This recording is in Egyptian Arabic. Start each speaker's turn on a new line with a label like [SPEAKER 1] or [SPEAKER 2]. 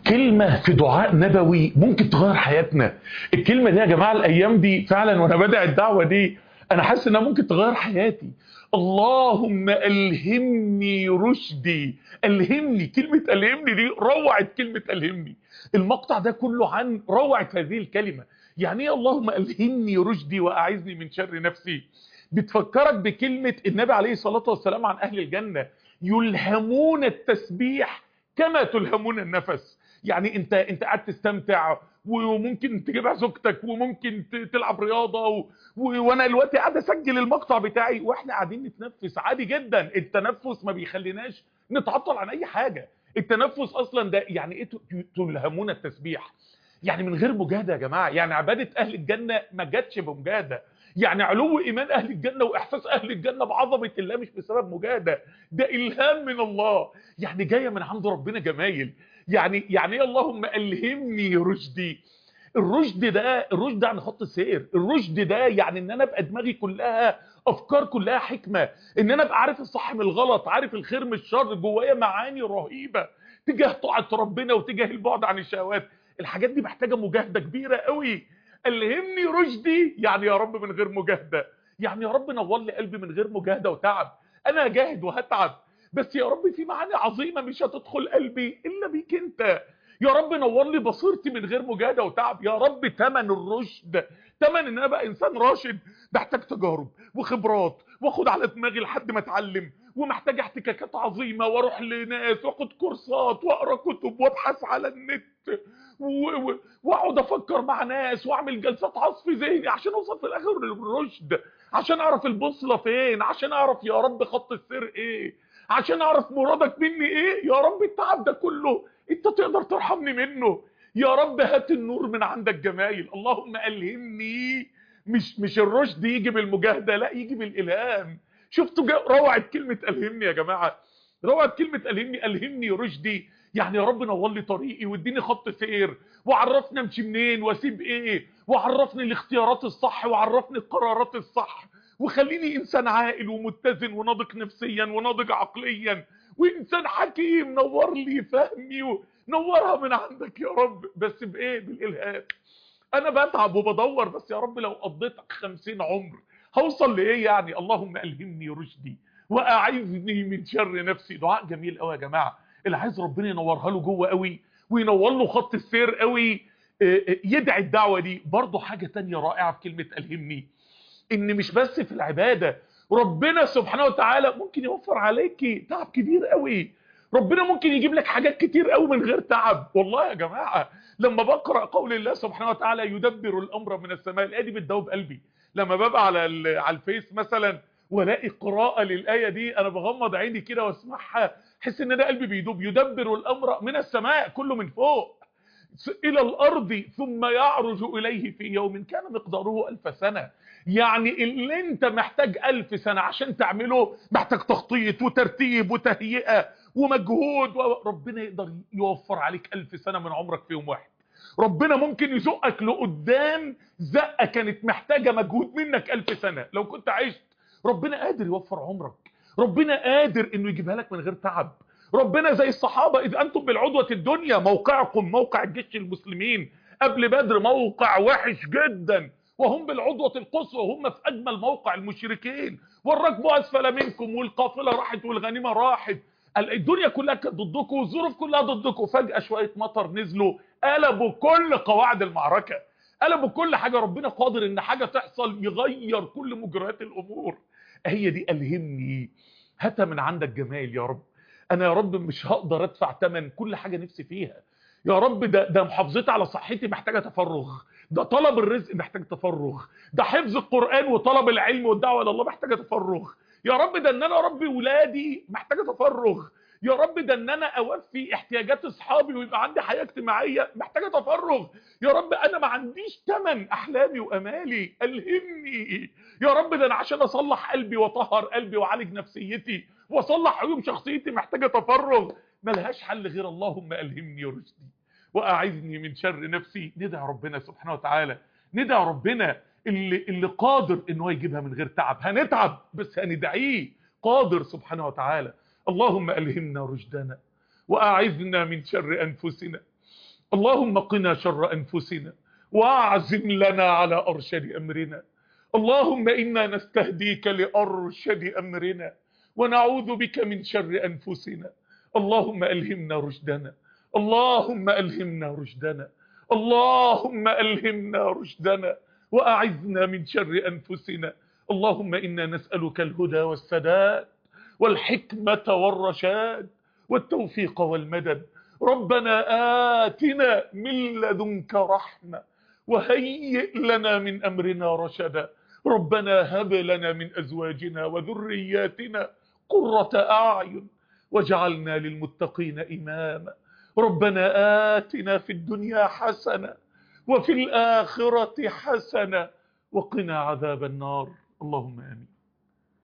[SPEAKER 1] كلمة في دعاء نبوي ممكن تغير حياتنا الكلمة دي يا جماعة الأيام دي فعلا وأنا بدأ الدعوة دي أنا حاسس إنها ممكن تغير حياتي اللهم ألهمني رشدي ألهمني كلمة ألهمني دي روعة كلمة ألهمني المقطع ده كله عن روعة هذه الكلمة يعني ايه اللهم ألهمني رشدي وأعزني من شر نفسي بتفكرك بكلمة النبي عليه الصلاة والسلام عن أهل الجنة يلهمون التسبيح كما تلهمون النفس يعني انت انت قاعد تستمتع وممكن تجيبها زوجتك وممكن تلعب رياضه و... و... وانا دلوقتي قاعد اسجل المقطع بتاعي واحنا قاعدين نتنفس عادي جدا التنفس ما بيخليناش نتعطل عن اي حاجه التنفس اصلا ده يعني ايه تلهمون التسبيح يعني من غير مجاهده يا جماعه يعني عباده اهل الجنه ما جاتش بمجاهده يعني علو ايمان اهل الجنه واحساس اهل الجنه بعظمه الله مش بسبب مجاهده ده الهام من الله يعني جايه من عند ربنا جمايل يعني يعني ايه اللهم الهمني رشدي الرشد ده الرشد ده يعني خط السير الرشد ده يعني ان انا ابقى دماغي كلها افكار كلها حكمه ان انا ابقى عارف الصح من الغلط عارف الخير من الشر جوايا معاني رهيبه تجاه طاعه ربنا وتجاه البعد عن الشهوات الحاجات دي محتاجه مجاهده كبيره قوي الهمني رشدي يعني يا رب من غير مجاهده يعني يا رب نور لي قلبي من غير مجاهده وتعب انا هجاهد وهتعب بس يا رب في معاني عظيمه مش هتدخل قلبي الا بيك انت يا رب نور لي بصيرتي من غير مجاهده وتعب يا رب تمن الرشد تمن ان انا ابقى انسان راشد محتاج تجارب وخبرات واخد على دماغي لحد ما اتعلم ومحتاج احتكاكات عظيمه واروح لناس واخد كورسات واقرا كتب وابحث على النت واقعد افكر مع ناس واعمل جلسات عصف ذهني عشان اوصل في الاخر للرشد عشان اعرف البوصله فين عشان اعرف يا رب خط السير ايه عشان اعرف مرادك مني ايه يا رب التعب ده كله انت تقدر ترحمني منه يا رب هات النور من عندك جمايل اللهم الهمني مش مش الرشد يجي بالمجاهده لا يجي بالالهام شفتوا روعه كلمه الهمني يا جماعه روعه كلمه الهمني الهمني رشدي يعني يا رب نور لي طريقي واديني خط سير وعرفني امشي منين واسيب ايه وعرفني الاختيارات الصح وعرفني القرارات الصح وخليني انسان عاقل ومتزن وناضج نفسيا وناضج عقليا وانسان حكيم نور لي فهمي ونورها من عندك يا رب بس بايه بالالهام انا بتعب وبدور بس يا رب لو قضيت خمسين عمر هوصل لايه يعني اللهم الهمني رشدي واعذني من شر نفسي دعاء جميل قوي يا جماعه اللي عايز ربنا ينورها له جوه قوي وينور له خط السير قوي يدعي الدعوه دي برضه حاجه تانية رائعه في كلمه الهمني ان مش بس في العباده ربنا سبحانه وتعالى ممكن يوفر عليكي تعب كبير قوي ربنا ممكن يجيب لك حاجات كتير قوي من غير تعب والله يا جماعه لما بقرا قول الله سبحانه وتعالى يدبر الامر من السماء الايه دي بتدوب قلبي لما ببقى على على الفيس مثلا والاقي قراءه للايه دي انا بغمض عيني كده واسمعها احس ان ده قلبي بيدوب يدبر الامر من السماء كله من فوق الى الارض ثم يعرج اليه في يوم كان مقداره الف سنه يعني اللي انت محتاج الف سنه عشان تعمله محتاج تخطيط وترتيب وتهيئه ومجهود ربنا يقدر يوفر عليك الف سنه من عمرك في يوم واحد ربنا ممكن يزقك لقدام زقه كانت محتاجه مجهود منك الف سنه لو كنت عشت ربنا قادر يوفر عمرك ربنا قادر انه يجيبها لك من غير تعب ربنا زي الصحابه اذ انتم بالعدوه الدنيا موقعكم موقع الجيش المسلمين قبل بدر موقع وحش جدا وهم بالعدوة القصوى وهم في أجمل موقع المشركين والركب أسفل منكم والقافلة راحت والغنيمة راحت الدنيا كلها كانت ضدكم والظروف كلها ضدكم فجأة شوية مطر نزلوا قلبوا كل قواعد المعركة قلبوا كل حاجة ربنا قادر ان حاجة تحصل يغير كل مجريات الأمور هي دي ألهمني هاتها من عندك جمال يا رب أنا يا رب مش هقدر أدفع ثمن كل حاجة نفسي فيها يا رب ده, ده محافظتي على صحتي محتاجة تفرغ ده طلب الرزق محتاج تفرغ ده حفظ القرآن وطلب العلم والدعوة إلى الله محتاجة تفرغ يا رب ده ان انا اربي ولادي محتاجه تفرغ يا رب ده ان انا اوفي احتياجات اصحابي ويبقى عندي حياه اجتماعيه محتاجه تفرغ يا رب انا ما عنديش ثمن احلامي وامالي الهمني يا رب ده انا عشان اصلح قلبي واطهر قلبي واعالج نفسيتي واصلح عيوب شخصيتي محتاجه تفرغ ملهاش حل غير اللهم الهمني رشدي واعذني من شر نفسي ندعي ربنا سبحانه وتعالى ندعي ربنا اللي اللي قادر ان هو يجيبها من غير تعب هنتعب بس هندعيه قادر سبحانه وتعالى اللهم الهمنا رشدنا واعذنا من شر انفسنا اللهم قنا شر أنفسنا واعزم لنا على أرشد أمرنا اللهم إنا نستهديك لأرشد أمرنا ونعوذ بك من شر أنفسنا اللهم ألهمنا رشدنا اللهم ألهمنا رشدنا اللهم ألهمنا رشدنا وأعذنا من شر أنفسنا اللهم إنا نسألك الهدى والسداد والحكمة والرشاد والتوفيق والمدد ربنا آتنا من لدنك رحمة وهيئ لنا من أمرنا رشدا ربنا هب لنا من أزواجنا وذرياتنا قرة أعين واجعلنا للمتقين إماما ربنا آتنا في الدنيا حسنة وفي الآخرة حسنة وقنا عذاب النار اللهم آمين